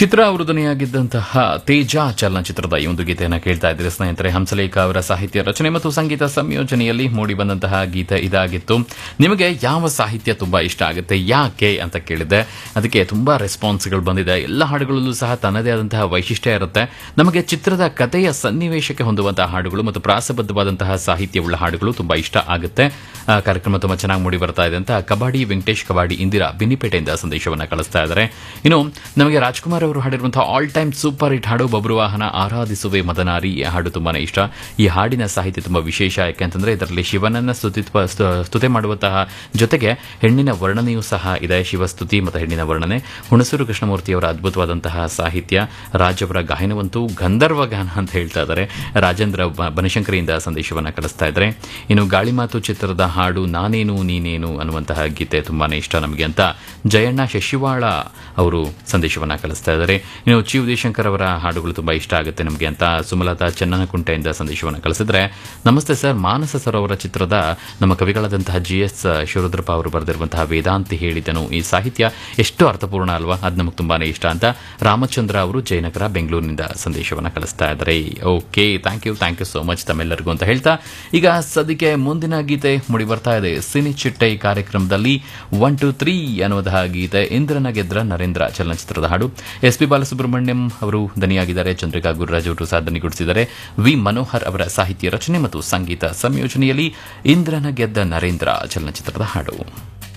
ಚಿತ್ರ ಅವರು ಧ್ವನಿಯಾಗಿದ್ದಂತಹ ತೇಜ ಚಲನಚಿತ್ರದ ಈ ಒಂದು ಗೀತೆಯನ್ನು ಕೇಳ್ತಾ ಇದ್ದೀರಿ ಸ್ನೇಹಿತರೆ ಹಂಸಲೇಖ ಅವರ ಸಾಹಿತ್ಯ ರಚನೆ ಮತ್ತು ಸಂಗೀತ ಸಂಯೋಜನೆಯಲ್ಲಿ ಮೂಡಿ ಬಂದಂತಹ ಗೀತೆ ಇದಾಗಿತ್ತು ನಿಮಗೆ ಯಾವ ಸಾಹಿತ್ಯ ತುಂಬಾ ಇಷ್ಟ ಆಗುತ್ತೆ ಯಾಕೆ ಅಂತ ಕೇಳಿದೆ ಅದಕ್ಕೆ ತುಂಬಾ ರೆಸ್ಪಾನ್ಸ್ಗಳು ಬಂದಿದೆ ಎಲ್ಲ ಹಾಡುಗಳಲ್ಲೂ ಸಹ ತನ್ನದೇ ಆದಂತಹ ವೈಶಿಷ್ಟ್ಯ ಇರುತ್ತೆ ನಮಗೆ ಚಿತ್ರದ ಕಥೆಯ ಸನ್ನಿವೇಶಕ್ಕೆ ಹೊಂದುವಂತಹ ಹಾಡುಗಳು ಮತ್ತು ಪ್ರಾಸಬದ್ಧವಾದಂತಹ ಸಾಹಿತ್ಯವುಳ್ಳ ಹಾಡುಗಳು ತುಂಬಾ ಇಷ್ಟ ಆಗುತ್ತೆ ಆ, ಕಾರ್ಯಕ್ರಮ ತುಂಬಾ ಚೆನ್ನಾಗಿ ಮೂಡಿ ಬರ್ತಾ ಇದೆ ಅಂತ ಕಬಾಡಿ ವೆಂಕಟೇಶ್ ಕಬಾಡಿ ಇಂದಿರಾ ಬಿನ್ನಿಪೇಟೆಯಿಂದ ಸಂದೇಶವನ್ನು ಕಳಿಸ್ತಾ ಇದ್ದಾರೆ ಇನ್ನು ನಮಗೆ ರಾಜ್ಕುಮಾರ್ ಅವರು ಹಾಡಿರುವಂತಹ ಆಲ್ ಟೈಮ್ ಸೂಪರ್ ಹಿಟ್ ಹಾಡು ಬಬ್ರುವಾಹನ ಆರಾಧಿಸುವೆ ಮದನಾರಿ ಈ ಹಾಡು ತುಂಬಾನೇ ಇಷ್ಟ ಈ ಹಾಡಿನ ಸಾಹಿತ್ಯ ತುಂಬಾ ವಿಶೇಷ ಯಾಕೆಂತಂದ್ರೆ ಇದರಲ್ಲಿ ಶಿವನನ್ನ ಸ್ತುತಿತ್ವ ಸ್ತು- ಸ್ತುತಿ ಮಾಡುವಂತಹ ಜೊತೆಗೆ ಹೆಣ್ಣಿನ ವರ್ಣನೆಯೂ ಸಹ ಇದೆ ಶಿವಸ್ತುತಿ ಮತ್ತು ಹೆಣ್ಣಿನ ವರ್ಣನೆ ಹುಣಸೂರು ಕೃಷ್ಣಮೂರ್ತಿಯವರ ಅದ್ಭುತವಾದಂತಹ ಸಾಹಿತ್ಯ ರಾಜ್ ಅವರ ಗಾಯನವಂತೂ ಗಂಧರ್ವ ಗಾನ ಅಂತ ಹೇಳ್ತಾ ಇದ್ದಾರೆ ರಾಜೇಂದ್ರ ಬ- ಬನಶಂಕರಿಯಿಂದ ಸಂದೇಶವನ್ನ ಕಳಿಸ್ತಾ ಇದ್ದಾರೆ ಇನ್ನು ಗಾಳಿ ಮಾತು ಚಿತ್ರದ ಹಾಡು ನಾನೇನು ನೀನೇನು ಅನ್ನುವಂತಹ ಗೀತೆ ತುಂಬಾನೇ ಇಷ್ಟ ನಮಗೆ ಅಂತ ಜಯಣ್ಣ ಶಶಿವಾಳ ಅವರು ಸಂದೇಶವನ್ನ ಕಳಿಸ್ತಾ ಇದ್ದಾರೆ ಇನ್ನು ಚಿ ಉದಯಶಂಕರ್ ಅವರ ಹಾಡುಗಳು ತುಂಬಾ ಇಷ್ಟ ಆಗುತ್ತೆ ನಮಗೆ ಅಂತ ಸುಮಲತಾ ಚನ್ನನಕುಂಟೆಯಿಂದ ಸಂದೇಶವನ್ನು ಕಳಿಸಿದ್ರೆ ನಮಸ್ತೆ ಸರ್ ಮಾನಸ ಸರೋವರ ಚಿತ್ರದ ನಮ್ಮ ಕವಿಗಳಾದಂತಹ ಜಿ ಎಸ್ ಶಿವರುದ್ರಪ್ಪ ಅವರು ಬರೆದಿರುವಂತಹ ವೇದಾಂತಿ ಹೇಳಿದನು ಈ ಸಾಹಿತ್ಯ ಎಷ್ಟು ಅರ್ಥಪೂರ್ಣ ಅಲ್ವಾ ಅದು ನಮಗೆ ತುಂಬಾನೇ ಇಷ್ಟ ಅಂತ ರಾಮಚಂದ್ರ ಅವರು ಜಯನಗರ ಬೆಂಗಳೂರಿನಿಂದ ಸಂದೇಶವನ್ನು ಕಳಿಸ್ತಾ ಇದ್ದಾರೆ okay thank you thank you so much ತಮ್ಮೆಲ್ಲರಿಗೂ ಅಂತ ಹೇಳ್ತಾ ಈಗ ಸದ್ಯಕ್ಕೆ ಮುಂದಿನ ಗೀತೆ ಮುಡಿ ಬರ್ತಾ ಇದೆ ಸಿನಿ ಚಿಟ್ಟೆ ಕಾರ್ಯಕ್ರಮದಲ್ಲಿ ಒನ್ ಟು ತ್ರೀ ಅನ್ನುವಂತಹ ಗೀತೆ ಇಂದ್ರನ ಗೆದ್ರ ನರೇಂದ್ರ ಚಲನಚಿತ್ರದ ಹಾಡು ಎಸ್ ಪಿ ಬಾಲಸುಬ್ರಹ್ಮಣ್ಯಂ ಅವರು ದನಿಯಾಗಿದ್ದಾರೆ ಚಂದ್ರಿಕಾ ಗುರುರಾಜ್ ಅವರು ಸಹ ದನಿಗೂಡಿಸಿದ್ದಾರೆ ವಿ ಮನೋಹರ್ ಅವರ ಸಾಹಿತ್ಯ ರಚನೆ ಮತ್ತು ಸಂಗೀತ ಸಂಯೋಜನೆಯಲ್ಲಿ ಇಂದ್ರನ ಗೆದ್ದ ನರೇಂದ್ರ ಚಲನಚಿತ್ರದ ಹಾಡು